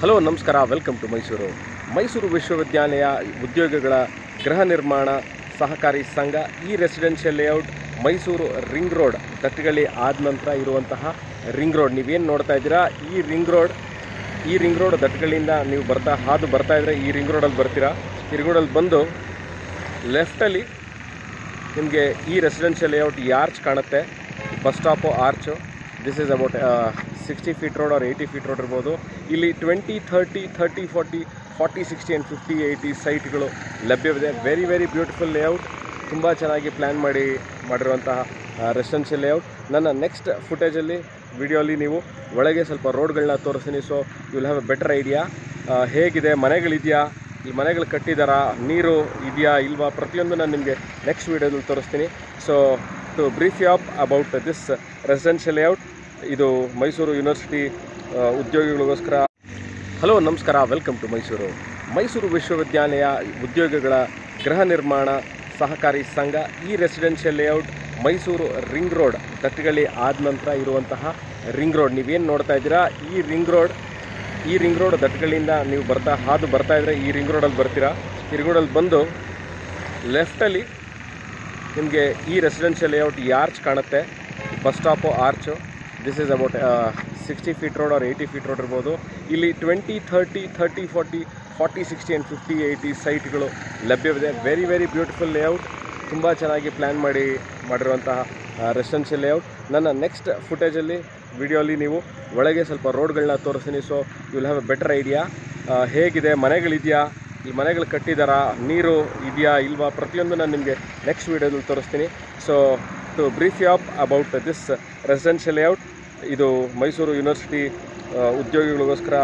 hello ನಮಸ್ಕಾರ welcome to Mysuru Mysuru ವಿಶ್ವವಿದ್ಯಾಲಯ ಉದ್ಯೋಗಗಳ ಗೃಹ ನಿರ್ಮಾಣ ಸಹಕಾರಿ ಸಂಘ ಈ residential layout Mysuru ring road ದಟ್ಟಗಳಿ ಆದ ನಂತರ ಇರುವಂತಹ ರಿಂಗ್ ರೋಡ್ ನೀವೇನು ನೋಡ್ತಾ ಇದ್ದೀರಾ ಈ ರಿಂಗ್ ರೋಡ್ ಈ ರಿಂಗ್ ರೋಡ್ ದಟ್ಟಗಳಿಂದ ನೀವು ಬರ್ತಾ ಹಾದು ಬರ್ತಾ ಇದ್ರೆ ಈ ರಿಂಗ್ ರೋಡಲ್ಲಿ ಬರ್ತೀರಾ ಈ ರಿಂಗ್ ರೋಡಲ್ಲಿ ಬಂದು ಲೆಫ್ಟಲ್ಲಿ ನಿಮಗೆ ಈ ರೆಸಿಡೆನ್ಷಿಯಲ್ ಲೇಔಟ್ ಈ ಆರ್ಚ್ ಕಾಣುತ್ತೆ bus stop arch this is about sixty feet road or eighty feet road ಇರ್ಬೋದು ಇಲ್ಲಿ twenty thirty thirty forty forty sixty and fifty eighty ಸೈಟ್ಗಳು ಲಭ್ಯವಿದೆ ವೆರಿ ವೆರಿ ಬ್ಯೂಟಿಫುಲ್ ಲೇಔಟ್ ತುಂಬ ಚೆನ್ನಾಗಿ ಪ್ಲ್ಯಾನ್ ಮಾಡಿ ಮಾಡಿರುವಂತಹ ರೆಸಿಡೆನ್ಷಿಯಲ್ ಲೇಔಟ್ ನನ್ನ ನೆಕ್ಸ್ಟ್ ಫುಟೇಜಲ್ಲಿ ವಿಡಿಯೋಲಿ ನೀವು ಒಳಗೆ ಸ್ವಲ್ಪ ರೋಡ್ಗಳನ್ನ ತೋರಿಸ್ತೀನಿ so you will have a better idea ಹೇಗಿದೆ ಮನೆಗಳಿದೆಯಾ ಈ ಮನೆಗಳು ಕಟ್ಟಿದಾರಾ ನೀರು ಇದೆಯಾ ಇಲ್ವಾ ಪ್ರತಿಯೊಂದು ನಾನು ನಿಮಗೆ ನೆಕ್ಸ್ಟ್ ವೀಡಿಯೋದಲ್ಲಿ ತೋರಿಸ್ತೀನಿ so to brief you up about this residential layout ಇದು ಮೈಸೂರು ಯೂನಿವರ್ಸಿಟಿ ಉದ್ಯೋಗಿಗಳಿಗೋಸ್ಕರ ಹಲೋ ನಮಸ್ಕಾರ ವೆಲ್ಕಮ್ ಟು ಮೈಸೂರು ಮೈಸೂರು ವಿಶ್ವವಿದ್ಯಾಲಯ ಉದ್ಯೋಗಗಳ ಗೃಹ ನಿರ್ಮಾಣ ಸಹಕಾರಿ ಸಂಘ ಈ residential layout Mysuru ring road ದಟ್ಟಗಳಿ ಆದ ನಂತರ ಇರುವಂತಹ ರಿಂಗ್ ರೋಡ್ ನೀವೇನು ನೋಡ್ತಾ ಇದ್ದೀರಾ ಈ ರಿಂಗ್ ರೋಡ್ ಈ ರಿಂಗ್ ರೋಡ್ ದಟ್ಟಗಳಿಂದ ನೀವು ಬರ್ತಾ ಹಾದು ಬರ್ತಾ ಇದ್ರೆ ಈ ರಿಂಗ್ ರೋಡಲ್ಲಿ ಬರ್ತೀರಾ ಈ ರಿಂಗ್ ರೋಡಲ್ಲಿ ಬಂದು ಲೆಫ್ಟಲ್ಲಿ ನಿಮಗೆ ಈ ರೆಸಿಡೆನ್ಷಿಯಲ್ ಲೇಔಟ್ ಈ ಆರ್ಚ್ ಕಾಣುತ್ತೆ bus stop arch this is about sixty feet road or eighty feet road ಇರ್ಬೋದು ಇಲ್ಲಿ twenty thirty thirty forty forty sixty and fifty eighty ಸೈಟ್ಗಳು ಲಭ್ಯವಿದೆ ವೆರಿ ವೆರಿ ಬ್ಯೂಟಿಫುಲ್ ಲೇಔಟ್ ತುಂಬ ಚೆನ್ನಾಗಿ ಪ್ಲ್ಯಾನ್ ಮಾಡಿ ಮಾಡಿರುವಂತಹ ರೆಸಿಡೆನ್ಷಿಯಲ್ ಲೇಔಟ್ ನನ್ನ ನೆಕ್ಸ್ಟ್ ಫುಟೇಜಲ್ಲಿ ವಿಡಿಯೋಲಿ ನೀವು ಒಳಗೆ ಸ್ವಲ್ಪ ರೋಡ್ಗಳನ್ನ ತೋರಿಸ್ತೀನಿ so you will have a better idea ಹೇಗಿದೆ ಮನೆಗಳಿದೆಯಾ ಈ ಮನೆಗಳು ಕಟ್ಟಿದಾರಾ ನೀರು ಇದೆಯಾ ಇಲ್ವಾ ಪ್ರತಿಯೊಂದು ನಾನು ನಿಮಗೆ ನೆಕ್ಸ್ಟ್ ವೀಡಿಯೋದಲ್ಲಿ ತೋರಿಸ್ತೀನಿ so to brief you up about this residential layout ಇದು ಮೈಸೂರು ಯೂನಿವರ್ಸಿಟಿ ಉದ್ಯೋಗಿಗಳಿಗೋಸ್ಕರ